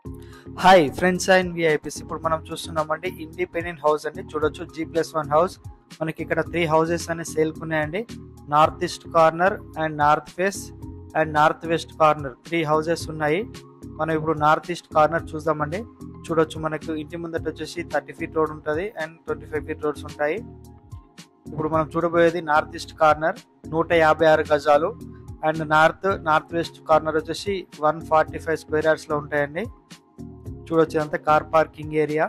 hi friends and VIPs ఇప్పుడు మనం చూస్తున్నామండి ఇండిపెండెంట్ హౌస్ అండి చూడొచ్చు జీ ప్లస్ వన్ హౌస్ మనకి ఇక్కడ త్రీ హౌసెస్ అనే సేల్కి ఉన్నాయండి north east corner and north face and north west corner three houses ఉన్నాయి మనం ఇప్పుడు నార్త్ ఈస్ట్ కార్నర్ చూద్దామండి చూడొచ్చు మనకు ఇంటి ముందట వచ్చేసి థర్టీ ఫీట్ రోడ్ ఉంటుంది and twenty five feet roads ఉంటాయి ఇప్పుడు మనం చూడబోయేది నార్త్ ఈస్ట్ కార్నర్ నూట యాభై ఆరు గజాలు and north north west corner వచ్చేసి వన్ ఫార్టీ ఫైవ్ స్క్వేర్ యార్డ్స్లో ఉంటాయండి చూడొచ్చు ఇదంతా కార్ పార్కింగ్ ఏరియా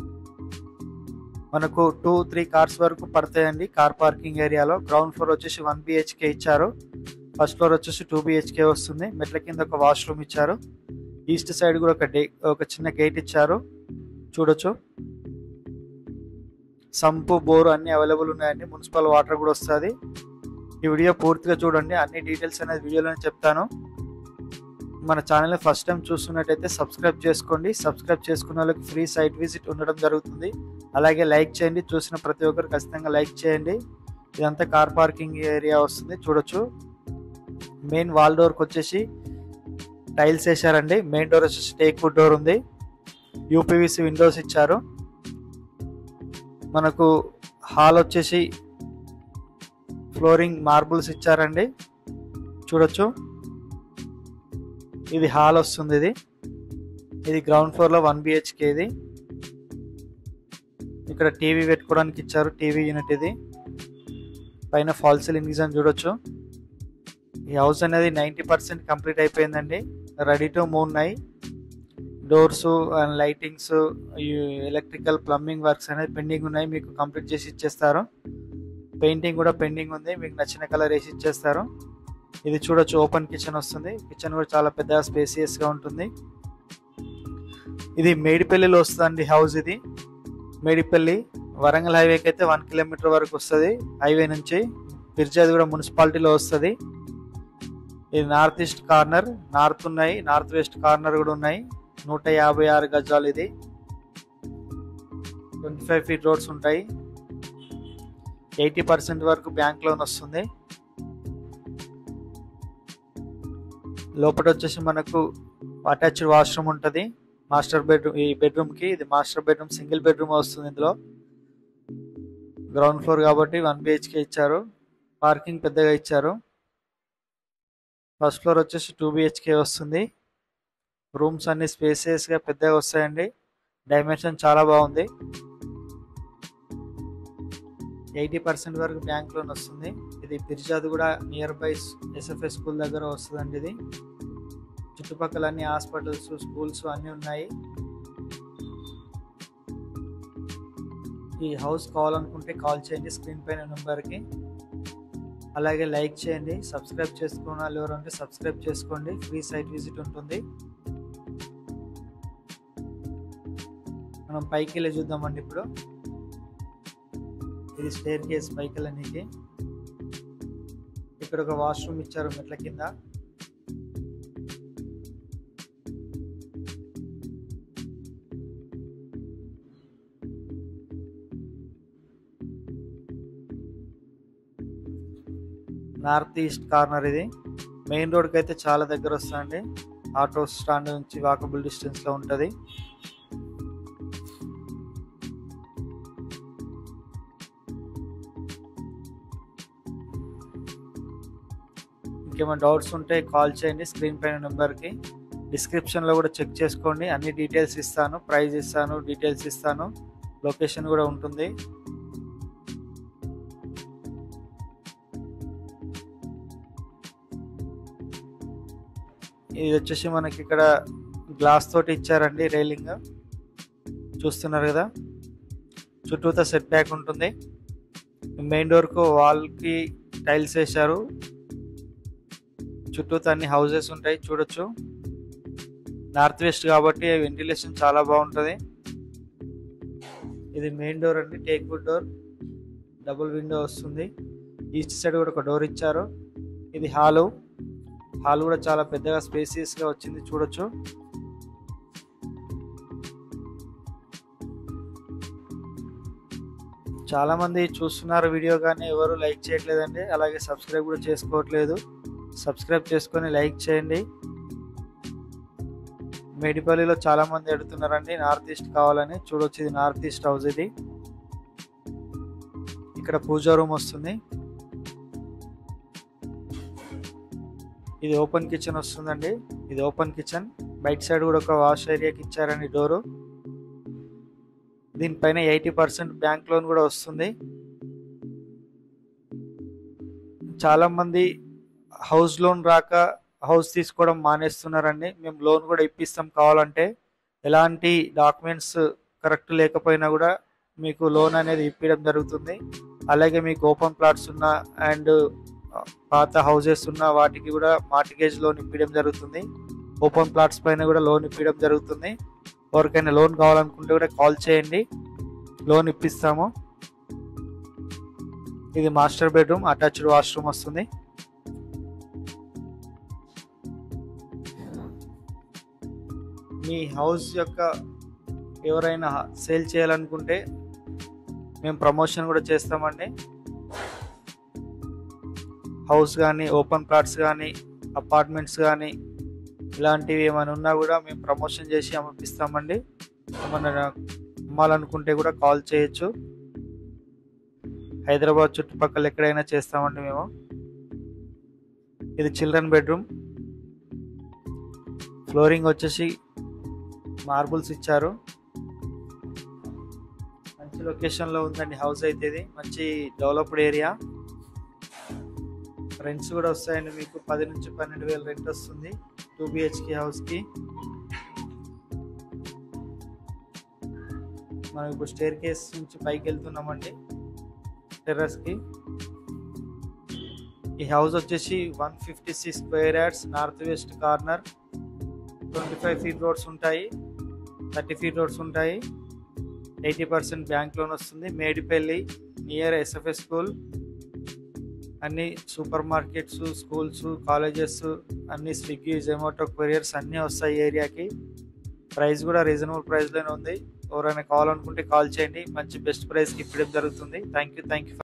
మనకు టూ త్రీ కార్స్ వరకు పడతాయండి కార్ పార్కింగ్ ఏరియాలో గ్రౌండ్ ఫ్లోర్ వచ్చేసి వన్ బిహెచ్కే ఇచ్చారు ఫస్ట్ ఫ్లోర్ వచ్చేసి టూ బిహెచ్కే వస్తుంది మెట్ల కింద ఒక వాష్రూమ్ ఇచ్చారు ఈస్ట్ సైడ్ కూడా ఒక డే ఒక చిన్న గేట్ ఇచ్చారు చూడొచ్చు సంపు బోరు అన్ని అవైలబుల్ ఉన్నాయండి మున్సిపల్ వాటర్ కూడా వస్తుంది ఈ వీడియో పూర్తిగా చూడండి అన్ని డీటెయిల్స్ అనేది వీడియోలో చెప్తాను మన ఛానల్ని ఫస్ట్ టైం చూస్తున్నట్టయితే సబ్స్క్రైబ్ చేసుకోండి సబ్స్క్రైబ్ చేసుకున్న వాళ్ళకి ఫ్రీ సైట్ విజిట్ ఉండడం జరుగుతుంది అలాగే లైక్ చేయండి చూసిన ప్రతి ఒక్కరు ఖచ్చితంగా లైక్ చేయండి ఇదంతా కార్ పార్కింగ్ ఏరియా వస్తుంది చూడొచ్చు మెయిన్ వాల్ డోర్కి వచ్చేసి టైల్స్ వేసారండి మెయిన్ డోర్ వచ్చేసి టేక్ వుడ్ డోర్ ఉంది యూపీవీసీ విండోస్ ఇచ్చారు మనకు హాల్ వచ్చేసి ఫ్లోరింగ్ మార్బుల్స్ ఇచ్చారండి చూడొచ్చు ఇది హాల్ వస్తుంది ఇది ఇది గ్రౌండ్ ఫ్లోర్లో వన్ బిహెచ్కే ఇది ఇక్కడ టీవీ పెట్టుకోవడానికి ఇచ్చారు టీవీ యూనిట్ ఇది పైన ఫాల్ సీలింగ్ డిజైన్ చూడొచ్చు ఈ హౌస్ అనేది నైంటీ పర్సెంట్ కంప్లీట్ అయిపోయిందండి రెడీ టు మూవ్ ఉన్నాయి doors and lightings electrical plumbing works అనేది పెండింగ్ ఉన్నాయి మీకు కంప్లీట్ చేసి ఇచ్చేస్తారు పెయింటింగ్ కూడా పెండింగ్ ఉంది మీకు నచ్చిన కలర్ వేసి ఇచ్చేస్తారు ఇది చూడొచ్చు ఓపెన్ కిచెన్ వస్తుంది కిచెన్ కూడా చాలా పెద్ద స్పేసియస్ గా ఉంటుంది ఇది మేడిపల్లిలో వస్తుందండి హౌస్ ఇది మేడిపల్లి వరంగల్ హైవేకి అయితే వన్ కిలోమీటర్ వరకు వస్తుంది హైవే నుంచి బిర్జాది కూడా మున్సిపాలిటీలో వస్తుంది ఇది నార్త్ ఈస్ట్ కార్నర్ నార్త్ ఉన్నాయి నార్త్ వెస్ట్ కార్నర్ కూడా ఉన్నాయి నూట యాభై ఆరు గజాలు ఇది ట్వంటీ ఫైవ్ ఫీట్ రోడ్స్ ఉంటాయి ఎయిటీ పర్సెంట్ వరకు బ్యాంక్ లోన్ వస్తుంది లోపల వచ్చేసి మనకు అటాచ్డ్ వాష్రూమ్ ఉంటుంది మాస్టర్ బెడ్రూమ్ ఈ బెడ్రూమ్కి ఇది మాస్టర్ బెడ్రూమ్ సింగిల్ బెడ్రూమ్ వస్తుంది ఇందులో గ్రౌండ్ ఫ్లోర్ కాబట్టి వన్ బిహెచ్కే ఇచ్చారు పార్కింగ్ పెద్దగా ఇచ్చారు ఫస్ట్ ఫ్లోర్ వచ్చేసి టూ బిహెచ్కే వస్తుంది రూమ్స్ అన్ని స్పేసియస్గా పెద్దగా వస్తాయండి డైమెన్షన్ చాలా బాగుంది ఎయిటీ పర్సెంట్ వరకు బ్యాంక్ లోన్ వస్తుంది ఇది బిర్జాది కూడా నియర్ బై ఎస్ఎఫ్ఎస్ స్కూల్ దగ్గర వస్తుందండి ఇది చుట్టుపక్కల అన్ని హాస్పిటల్స్ స్కూల్స్ అన్నీ ఉన్నాయి ఈ హౌస్ కావాలనుకుంటే కాల్ చేయండి స్క్రీన్ పైన నెంబర్కి అలాగే లైక్ చేయండి సబ్స్క్రైబ్ చేసుకున్న వాళ్ళు ఎవరంటే సబ్స్క్రైబ్ చేసుకోండి ఫ్రీ సైట్ విజిట్ ఉంటుంది మనం పైకి వెళ్ళి చూద్దామండి ఇప్పుడు ఇది స్టేర్ కేస్ పైకి వెళ్ళనీకి ఇక్కడ ఒక వాష్రూమ్ ఇచ్చారు మెట్ల కింద నార్త్ ఈస్ట్ కార్నర్ ఇది మెయిన్ రోడ్కి అయితే చాలా దగ్గర వస్తుందండి ఆటో స్టాండ్ నుంచి వాకబుల్ డిస్టెన్స్లో ఉంటుంది ఇంకేమైనా డౌట్స్ ఉంటే కాల్ చేయండి స్క్రీన్ పైన నెంబర్కి డిస్క్రిప్షన్లో కూడా చెక్ చేసుకోండి అన్ని డీటెయిల్స్ ఇస్తాను ప్రైస్ ఇస్తాను డీటెయిల్స్ ఇస్తాను లొకేషన్ కూడా ఉంటుంది ఇది వచ్చేసి మనకి ఇక్కడ గ్లాస్ తోటి ఇచ్చారండి రైలింగ్ చూస్తున్నారు కదా చుట్టూతా సెట్ బ్యాక్ ఉంటుంది మెయిన్ డోర్కు వాల్కి టైల్స్ వేశారు చుట్టూతా అన్ని హౌసెస్ ఉంటాయి చూడొచ్చు నార్త్ వెస్ట్ కాబట్టి వెంటిలేషన్ చాలా బాగుంటుంది ఇది మెయిన్ డోర్ అండి teak wood door double window వస్తుంది ఈస్ట్ సైడ్ కూడా ఒక డోర్ ఇచ్చారు ఇది హాలు హాల్ కూడా చాలా పెద్దగా స్పేసియస్గా వచ్చింది చూడొచ్చు చాలా మంది చూస్తున్నారు వీడియో కానీ ఎవరు లైక్ చేయట్లేదండి అలాగే సబ్స్క్రైబ్ కూడా చేసుకోవట్లేదు సబ్స్క్రైబ్ చేసుకొని లైక్ చేయండి మేడిపల్లిలో చాలా మంది అడుగుతున్నారండి నార్త్ ఈస్ట్ కావాలని చూడొచ్చు ఇది నార్త్ ఈస్ట్ హౌస్ ఇది ఇక్కడ పూజా రూమ్ వస్తుంది ఇది ఓపెన్ కిచెన్ వస్తుందండి ఇది ఓపెన్ కిచెన్ బయట సైడ్ కూడా ఒక వాష్ ఏరియాకి ఇచ్చారండి డోరు దీనిపైన ఎయిటీ పర్సెంట్ బ్యాంక్ లోన్ కూడా వస్తుంది చాలా మంది హౌస్ లోన్ రాక హౌస్ తీసుకోవడం మానేస్తున్నారండి మేము లోన్ కూడా ఇప్పిస్తాం కావాలంటే ఎలాంటి డాక్యుమెంట్స్ కరెక్ట్ లేకపోయినా కూడా మీకు లోన్ అనేది ఇప్పించడం జరుగుతుంది అలాగే మీకు ఓపెన్ ప్లాట్స్ ఉన్న అండ్ పాత హౌసెస్ ఉన్న వాటికి కూడా మార్టిగేజ్ లోన్ ఇప్పించడం జరుగుతుంది ఓపెన్ ప్లాట్స్ పైన కూడా లోన్ ఇప్పించడం జరుగుతుంది ఎవరికైనా లోన్ కావాలనుకుంటే కూడా కాల్ చేయండి లోన్ ఇప్పిస్తాము ఇది మాస్టర్ బెడ్రూమ్ అటాచ్డ్ వాష్రూమ్ వస్తుంది మీ హౌస్ యొక్క ఎవరైనా సేల్ చేయాలనుకుంటే మేము ప్రమోషన్ కూడా చేస్తామండి హౌస్ కానీ ఓపెన్ ప్లాట్స్ కానీ అపార్ట్మెంట్స్ కానీ ఇలాంటివి ఏమైనా ఉన్నా కూడా మేము ప్రమోషన్ చేసి అమ్మిస్తామండి ఏమన్నా అమ్మాలనుకుంటే కూడా కాల్ చేయొచ్చు హైదరాబాద్ చుట్టుపక్కల ఎక్కడైనా చేస్తామండి మేము ఇది చిల్డ్రన్ బెడ్రూమ్ ఫ్లోరింగ్ వచ్చేసి మార్బుల్స్ ఇచ్చారు మంచి లొకేషన్లో ఉందండి హౌస్ అయితే ఇది మంచి డెవలప్డ్ ఏరియా రెంట్స్ కూడా వస్తాయండి మీకు పది నుంచి పన్నెండు వేలు రెంట్ వస్తుంది టూ బిహెచ్కే హౌస్కి మనం ఇప్పుడు స్టేర్ కేస్ నుంచి పైకి వెళ్తున్నామండి టెర్రస్కి ఈ హౌస్ వచ్చేసి one fifty six square yards north west corner twenty five feet roads ఉంటాయి థర్టీ ఫీట్ రోడ్స్ ఉంటాయి ఎయిటీ పర్సెంట్ బ్యాంక్ లోన్ వస్తుంది మేడిపల్లి నియర్ ఎస్ఎఫ్ఎస్ స్కూల్ అన్ని సూపర్ మార్కెట్స్ స్కూల్స్ కాలేజెస్ అన్ని స్విగ్గీ జొమాటో కొరియర్స్ అన్నీ వస్తాయి ఏరియాకి ప్రైస్ కూడా రీజనబుల్ ప్రైస్లోనే ఉంది ఎవరైనా కావాలనుకుంటే కాల్ చేయండి మంచి బెస్ట్ ప్రైస్కి ఇప్పడం జరుగుతుంది థ్యాంక్ యూ థ్యాంక్ యూ